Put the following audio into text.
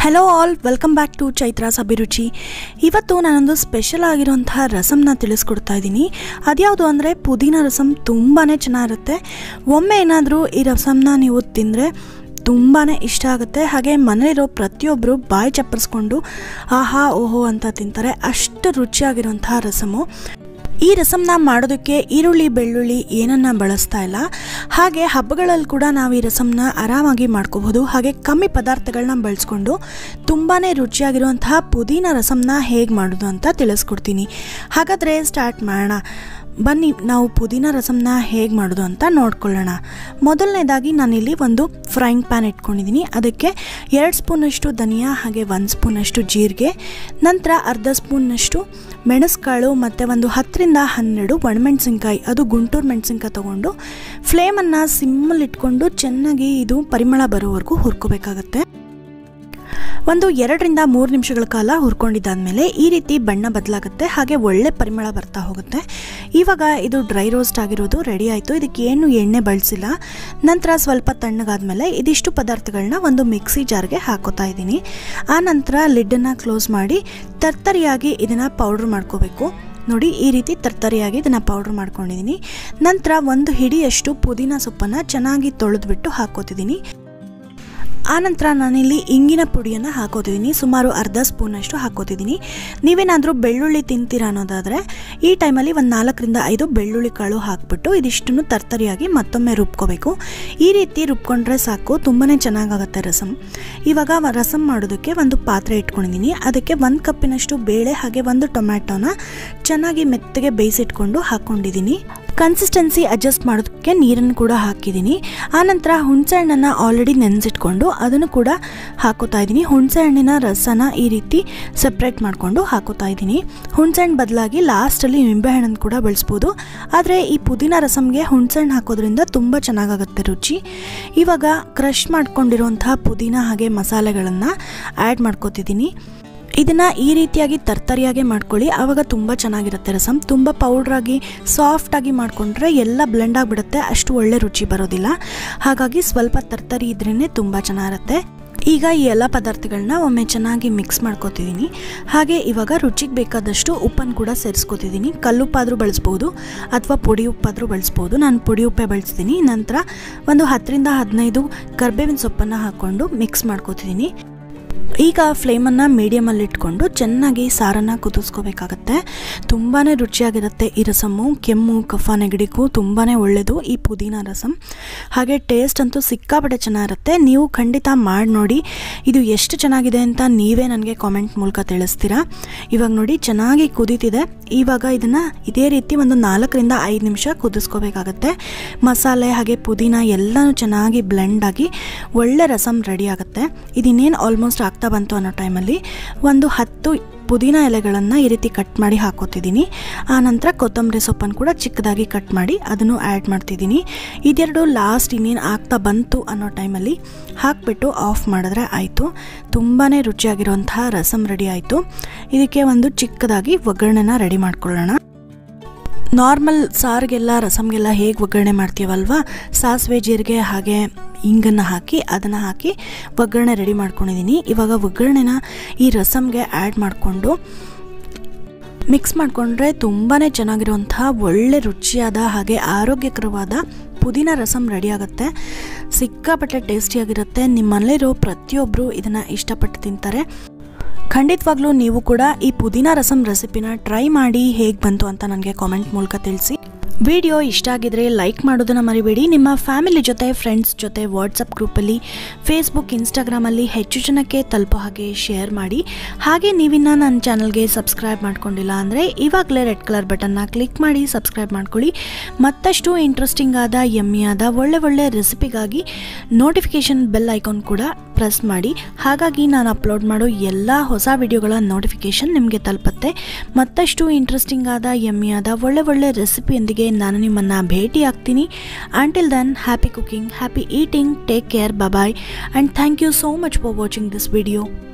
hello all welcome back to Chaitra's Abhiruchi ಇವತ್ತು ನಾನೊಂದು special ಆಗಿರುವಂತಹ ರಸಮ್ನ ತಿಳಿಸ್ಕೊಡ್ತಾ ಇದ್ದೀನಿ ಅದ್ಯಾವುದು ಅಂದರೆ ಪುದೀನ ರಸಮ್ ತುಂಬಾ ಚೆನ್ನಾಗಿರುತ್ತೆ ಒಮ್ಮೆ ಏನಾದರೂ ಈ ರಸಮ್ನ ನೀವು ತಿಂದರೆ ತುಂಬಾ ಇಷ್ಟ ಆಗುತ್ತೆ ಹಾಗೆ ಮನೇಲಿರೋ ಪ್ರತಿಯೊಬ್ಬರು ಬಾಯಿ ಚಪ್ಪರಿಸ್ಕೊಂಡು ಆಹಾ ಓಹೋ ಅಂತ ತಿಂತಾರೆ ಅಷ್ಟು ರುಚಿಯಾಗಿರುವಂತಹ ರಸಮು ಈ ರಸಮ್ನ ಮಾಡೋದಕ್ಕೆ ಈರುಳ್ಳಿ ಬೆಳ್ಳುಳ್ಳಿ ಏನನ್ನ ಬಳಸ್ತಾ ಇಲ್ಲ ಹಾಗೆ ಹಬ್ಬಗಳಲ್ಲಿ ಕೂಡ ನಾವು ಈ ರಸಮ್ನ ಆರಾಮಾಗಿ ಮಾಡ್ಕೋಬಹುದು ಹಾಗೆ ಕಮ್ಮಿ ಪದಾರ್ಥಗಳನ್ನ ಬಳಸ್ಕೊಂಡು ತುಂಬಾ ರುಚಿಯಾಗಿರುವಂತಹ ಪುದೀನ ರಸಮ್ನ ಹೇಗೆ ಮಾಡೋದು ಅಂತ ತಿಳಿಸ್ಕೊಡ್ತೀನಿ ಹಾಗಾದರೆ ಸ್ಟಾರ್ಟ್ ಮಾಡೋಣ ಬನ್ನಿ ನಾವು ಪುದೀನ ರಸಮ್ನ ಹೇಗೆ ಮಾಡೋದು ಅಂತ ನೋಡ್ಕೊಳ್ಳೋಣ ಮೊದಲನೇದಾಗಿ ನಾನಿಲ್ಲಿ ಒಂದು ಫ್ರೈಂಗ್ ಪ್ಯಾನ್ ಇಟ್ಕೊಂಡಿದ್ದೀನಿ ಅದಕ್ಕೆ ಎರಡು ಸ್ಪೂನಷ್ಟು ಧನಿಯಾ ಹಾಗೆ ಒಂದು ಸ್ಪೂನಷ್ಟು ಜೀರಿಗೆ ನಂತರ ಅರ್ಧ ಸ್ಪೂನ್ನಷ್ಟು ಮೆಣಸುಕಾಳು ಮತ್ತು ಒಂದು ಹತ್ತರಿಂದ ಹನ್ನೆರಡು ಒಣಮೆಣಸಿನ್ಕಾಯಿ ಅದು ಗುಂಟೂರು ಮೆಣಸಿನ್ಕಾಯಿ ತೊಗೊಂಡು ಫ್ಲೇಮನ್ನು ಸಿಮ್ಮಲ್ಲಿ ಇಟ್ಕೊಂಡು ಚೆನ್ನಾಗಿ ಇದು ಪರಿಮಳ ಬರೋವರೆಗೂ ಹುರ್ಕೋಬೇಕಾಗತ್ತೆ ಒಂದು ಎರಡರಿಂದ ಮೂರು ನಿಮಿಷಗಳ ಕಾಲ ಹುರ್ಕೊಂಡಿದ್ದಾದಮೇಲೆ ಈ ರೀತಿ ಬಣ್ಣ ಬದಲಾಗುತ್ತೆ ಹಾಗೆ ಒಳ್ಳೆ ಪರಿಮಳ ಬರ್ತಾ ಹೋಗುತ್ತೆ ಇವಾಗ ಇದು ಡ್ರೈ ರೋಸ್ಟ್ ಆಗಿರೋದು ರೆಡಿ ಆಯಿತು ಇದಕ್ಕೆ ಏನು ಎಣ್ಣೆ ಬಳಸಿಲ್ಲ ನಂತರ ಸ್ವಲ್ಪ ತಣ್ಣಗಾದ್ಮೇಲೆ ಇದಿಷ್ಟು ಪದಾರ್ಥಗಳನ್ನ ಒಂದು ಮಿಕ್ಸಿ ಜಾರ್ಗೆ ಹಾಕೋತಾ ಇದ್ದೀನಿ ಆ ನಂತರ ಲಿಡ್ಡನ್ನು ಕ್ಲೋಸ್ ಮಾಡಿ ತರ್ತರಿಯಾಗಿ ಇದನ್ನು ಪೌಡ್ರ್ ಮಾಡ್ಕೋಬೇಕು ನೋಡಿ ಈ ರೀತಿ ತರ್ತರಿಯಾಗಿ ಇದನ್ನು ಪೌಡ್ರ್ ಮಾಡ್ಕೊಂಡಿದ್ದೀನಿ ನಂತರ ಒಂದು ಹಿಡಿಯಷ್ಟು ಪುದೀನ ಸೊಪ್ಪನ್ನು ಚೆನ್ನಾಗಿ ತೊಳೆದ್ಬಿಟ್ಟು ಹಾಕೋತಿದ್ದೀನಿ ಆನಂತರ ನಾನಿಲ್ಲಿ ಇಂಗಿನ ಪುಡಿಯನ್ನು ಹಾಕೋತಿದ್ದೀನಿ ಸುಮಾರು ಅರ್ಧ ಸ್ಪೂನಷ್ಟು ಹಾಕೋತಿದ್ದೀನಿ ನೀವೇನಾದರೂ ಬೆಳ್ಳುಳ್ಳಿ ತಿಂತೀರ ಅನ್ನೋದಾದರೆ ಈ ಟೈಮಲ್ಲಿ ಒಂದು ನಾಲ್ಕರಿಂದ ಐದು ಬೆಳ್ಳುಳ್ಳಿ ಕಾಳು ಹಾಕ್ಬಿಟ್ಟು ಇದಿಷ್ಟನ್ನು ತರ್ತರಿಯಾಗಿ ಮತ್ತೊಮ್ಮೆ ರುಬ್ಕೋಬೇಕು ಈ ರೀತಿ ರುಬ್ಕೊಂಡ್ರೆ ಸಾಕು ತುಂಬಾ ಚೆನ್ನಾಗಾಗುತ್ತೆ ರಸಮ್ ಇವಾಗ ರಸಮ್ ಮಾಡೋದಕ್ಕೆ ಒಂದು ಪಾತ್ರೆ ಇಟ್ಕೊಂಡಿದ್ದೀನಿ ಅದಕ್ಕೆ ಒಂದು ಕಪ್ಪಿನಷ್ಟು ಬೇಳೆ ಹಾಗೆ ಒಂದು ಟೊಮ್ಯಾಟೋನ ಚೆನ್ನಾಗಿ ಮೆತ್ತಗೆ ಬೇಯಿಸಿಟ್ಕೊಂಡು ಹಾಕ್ಕೊಂಡಿದ್ದೀನಿ ಕನ್ಸಿಸ್ಟೆನ್ಸಿ ಅಡ್ಜಸ್ಟ್ ಮಾಡೋದಕ್ಕೆ ನೀರನ್ನು ಕೂಡ ಹಾಕಿದ್ದೀನಿ ಆನಂತರ ಹುಣಸೆ ಹಣ್ಣನ್ನು ಆಲ್ರೆಡಿ ನೆನೆಸಿಟ್ಕೊಂಡು ಅದನ್ನು ಕೂಡ ಹಾಕೋತಾ ಇದ್ದೀನಿ ಹುಣಸೆ ಹಣ್ಣಿನ ರಸನ ಈ ರೀತಿ ಸಪ್ರೇಟ್ ಮಾಡಿಕೊಂಡು ಹಾಕೋತಾ ಇದ್ದೀನಿ ಹುಣಸೆ ಹಣ್ಣು ಬದಲಾಗಿ ಲಾಸ್ಟಲ್ಲಿ ನಿಂಬೆಹಣ್ಣನ್ನು ಕೂಡ ಬಳಸ್ಬೋದು ಆದರೆ ಈ ಪುದೀನ ರಸಮ್ಗೆ ಹುಣಸೆ ಹಣ್ಣು ಹಾಕೋದ್ರಿಂದ ತುಂಬ ಚೆನ್ನಾಗಾಗುತ್ತೆ ರುಚಿ ಇವಾಗ ಕ್ರಷ್ ಮಾಡ್ಕೊಂಡಿರುವಂತಹ ಪುದೀನ ಹಾಗೆ ಮಸಾಲೆಗಳನ್ನು ಆ್ಯಡ್ ಮಾಡ್ಕೋತಿದ್ದೀನಿ ಇದನ್ನು ಈ ರೀತಿಯಾಗಿ ತರ್ತರಿಯಾಗಿ ಮಾಡ್ಕೊಳ್ಳಿ ಆವಾಗ ತುಂಬ ಚೆನ್ನಾಗಿರುತ್ತೆ ರಸಮ್ ತುಂಬ ಪೌಡ್ರಾಗಿ ಸಾಫ್ಟಾಗಿ ಮಾಡಿಕೊಂಡ್ರೆ ಎಲ್ಲ ಬ್ಲೆಂಡ್ ಆಗಿಬಿಡುತ್ತೆ ಅಷ್ಟು ಒಳ್ಳೆ ರುಚಿ ಬರೋದಿಲ್ಲ ಹಾಗಾಗಿ ಸ್ವಲ್ಪ ತರ್ತರಿ ಇದ್ರೇ ತುಂಬ ಚೆನ್ನಾಗಿರುತ್ತೆ ಈಗ ಈ ಎಲ್ಲ ಪದಾರ್ಥಗಳನ್ನ ಒಮ್ಮೆ ಚೆನ್ನಾಗಿ ಮಿಕ್ಸ್ ಮಾಡ್ಕೋತಿದ್ದೀನಿ ಹಾಗೆ ಇವಾಗ ರುಚಿಗೆ ಬೇಕಾದಷ್ಟು ಉಪ್ಪನ್ನು ಕೂಡ ಸೇರಿಸ್ಕೋತಿದ್ದೀನಿ ಕಲ್ಲುಪ್ಪಾದರೂ ಬಳಸ್ಬೋದು ಅಥವಾ ಪುಡಿ ಉಪ್ಪಾದರೂ ಬಳಸ್ಬೋದು ನಾನು ಪುಡಿ ಉಪ್ಪೇ ಬಳಸ್ತೀನಿ ನಂತರ ಒಂದು ಹತ್ತರಿಂದ ಹದಿನೈದು ಕರ್ಬೇವಿನ ಸೊಪ್ಪನ್ನು ಹಾಕ್ಕೊಂಡು ಮಿಕ್ಸ್ ಮಾಡ್ಕೋತಿದ್ದೀನಿ ಈಗ ಫ್ಲೇಮನ್ನು ಮೀಡಿಯಮಲ್ಲಿ ಇಟ್ಕೊಂಡು ಚೆನ್ನಾಗಿ ಸಾರನ್ನು ಕುದಿಸ್ಕೋಬೇಕಾಗತ್ತೆ ತುಂಬಾ ರುಚಿಯಾಗಿರುತ್ತೆ ಈ ರಸಮ್ಮು ಕೆಮ್ಮು ಕಫ ನೆಗಡಿಗೂ ತುಂಬಾ ಒಳ್ಳೆಯದು ಈ ಪುದೀನ ರಸಮ್ ಹಾಗೆ ಟೇಸ್ಟ್ ಅಂತೂ ಸಿಕ್ಕಾಪಟ್ಟೆ ಚೆನ್ನಾಗಿರುತ್ತೆ ನೀವು ಖಂಡಿತ ಮಾಡಿ ನೋಡಿ ಇದು ಎಷ್ಟು ಚೆನ್ನಾಗಿದೆ ಅಂತ ನೀವೇ ನನಗೆ ಕಾಮೆಂಟ್ ಮೂಲಕ ತಿಳಿಸ್ತೀರಾ ಇವಾಗ ನೋಡಿ ಚೆನ್ನಾಗಿ ಕುದೀತಿದೆ ಇವಾಗ ಇದನ್ನು ಇದೇ ರೀತಿ ಒಂದು ನಾಲ್ಕರಿಂದ ಐದು ನಿಮಿಷ ಕುದಿಸ್ಕೋಬೇಕಾಗತ್ತೆ ಮಸಾಲೆ ಹಾಗೆ ಪುದೀನ ಎಲ್ಲನೂ ಚೆನ್ನಾಗಿ ಬ್ಲೆಂಡ್ ಆಗಿ ಒಳ್ಳೆ ರಸಮ್ ರೆಡಿ ಆಗುತ್ತೆ ಇದಿನ್ನೇನು ಆಲ್ಮೋಸ್ಟ್ ಆಗ್ತಾ ಬಂತು ಅನ್ನೋ ಟೈಮಲ್ಲಿ ಒಂದು ಹತ್ತು ಪುದೀನ ಎಲೆಗಳನ್ನು ಈ ರೀತಿ ಕಟ್ ಮಾಡಿ ಹಾಕೋತಿದ್ದೀನಿ ಆನಂತರ ಕೊತ್ತಂಬರಿ ಸೊಪ್ಪನ್ನು ಕೂಡ ಚಿಕ್ಕದಾಗಿ ಕಟ್ ಮಾಡಿ ಅದನ್ನು ಆ್ಯಡ್ ಮಾಡ್ತಿದ್ದೀನಿ ಇದೆರಡು ಲಾಸ್ಟ್ ಇನ್ನೇನು ಆಗ್ತಾ ಬಂತು ಅನ್ನೋ ಟೈಮಲ್ಲಿ ಹಾಕಿಬಿಟ್ಟು ಆಫ್ ಮಾಡಿದ್ರೆ ಆಯಿತು ತುಂಬಾ ರುಚಿಯಾಗಿರುವಂತಹ ರಸಮ್ ರೆಡಿ ಆಯಿತು ಇದಕ್ಕೆ ಒಂದು ಚಿಕ್ಕದಾಗಿ ಒಗ್ಗರಣೆನ ರೆಡಿ ಮಾಡ್ಕೊಳ್ಳೋಣ ನಾರ್ಮಲ್ ಸಾರಿಗೆಲ್ಲ ರಸಮ್ಗೆಲ್ಲ ಹೇಗೆ ಒಗ್ಗರಣೆ ಮಾಡ್ತೀವಲ್ವ ಸಾಸಿವೆ ಜೀರಿಗೆ ಹಾಗೆ ಇಂಗನ್ನು ಹಾಕಿ ಅದನ್ನು ಹಾಕಿ ಒಗ್ಗರಣೆ ರೆಡಿ ಮಾಡ್ಕೊಂಡಿದ್ದೀನಿ ಇವಾಗ ಒಗ್ಗರಣೆನ ಈ ರಸಮ್ಗೆ ಆ್ಯಡ್ ಮಾಡಿಕೊಂಡು ಮಿಕ್ಸ್ ಮಾಡಿಕೊಂಡ್ರೆ ತುಂಬಾ ಚೆನ್ನಾಗಿರುವಂತಹ ಒಳ್ಳೆ ರುಚಿಯಾದ ಹಾಗೆ ಆರೋಗ್ಯಕರವಾದ ಪುದೀನ ರಸಮ್ ರೆಡಿ ಆಗುತ್ತೆ ಸಿಕ್ಕಾಪಟ್ಟೆ ಟೇಸ್ಟಿಯಾಗಿರುತ್ತೆ ನಿಮ್ಮ ಮನೇಲಿರೋ ಪ್ರತಿಯೊಬ್ಬರು ಇದನ್ನು ಇಷ್ಟಪಟ್ಟು ತಿಂತಾರೆ ಖಂಡಿತವಾಗ್ಲೂ ನೀವು ಕೂಡ ಈ ಪುದೀನ ರಸಮ್ ರೆಸಿಪಿನ ಟ್ರೈ ಮಾಡಿ ಹೇಗೆ ಬಂತು ಅಂತ ನನಗೆ ಕಾಮೆಂಟ್ ಮೂಲಕ ತಿಳಿಸಿ ವಿಡಿಯೋ ಇಷ್ಟ ಆಗಿದ್ರೆ ಲೈಕ್ ಮಾಡೋದನ್ನು ಮರಿಬೇಡಿ ನಿಮ್ಮ ಫ್ಯಾಮಿಲಿ ಜೊತೆ ಫ್ರೆಂಡ್ಸ್ ಜೊತೆ ವಾಟ್ಸಪ್ ಗ್ರೂಪಲ್ಲಿ ಫೇಸ್ಬುಕ್ ಇನ್ಸ್ಟಾಗ್ರಾಮಲ್ಲಿ ಹೆಚ್ಚು ಜನಕ್ಕೆ ತಲುಪೋ ಹಾಗೆ ಶೇರ್ ಮಾಡಿ ಹಾಗೆ ನೀವಿನ್ನ ನನ್ನ ಚಾನಲ್ಗೆ ಸಬ್ಸ್ಕ್ರೈಬ್ ಮಾಡ್ಕೊಂಡಿಲ್ಲ ಅಂದರೆ ಇವಾಗಲೇ ರೆಡ್ ಕಲರ್ ಬಟನ್ನ ಕ್ಲಿಕ್ ಮಾಡಿ ಸಬ್ಸ್ಕ್ರೈಬ್ ಮಾಡ್ಕೊಳ್ಳಿ ಮತ್ತಷ್ಟು ಇಂಟ್ರೆಸ್ಟಿಂಗ್ ಆದ ಯಮ್ಮಿಯಾದ ಒಳ್ಳೆ ಒಳ್ಳೆ ರೆಸಿಪಿಗಾಗಿ ನೋಟಿಫಿಕೇಷನ್ ಬೆಲ್ ಐಕಾನ್ ಕೂಡ ಪ್ರೆಸ್ ಮಾಡಿ ಹಾಗಾಗಿ ನಾನು ಅಪ್ಲೋಡ್ ಮಾಡೋ ಎಲ್ಲ ಹೊಸ ವಿಡಿಯೋಗಳ ನೋಟಿಫಿಕೇಷನ್ ನಿಮಗೆ ತಲುಪುತ್ತೆ ಮತ್ತಷ್ಟು ಇಂಟ್ರೆಸ್ಟಿಂಗ್ ಆದ ಯಮ್ಮಿಯಾದ ಒಳ್ಳೆ ಒಳ್ಳೆ ರೆಸಿಪಿಯೊಂದಿಗೆ ನಾನು ನಿಮ್ಮನ್ನು ಭೇಟಿ ಆಗ್ತೀನಿ until then happy cooking happy eating take care bye and thank you so much for watching this video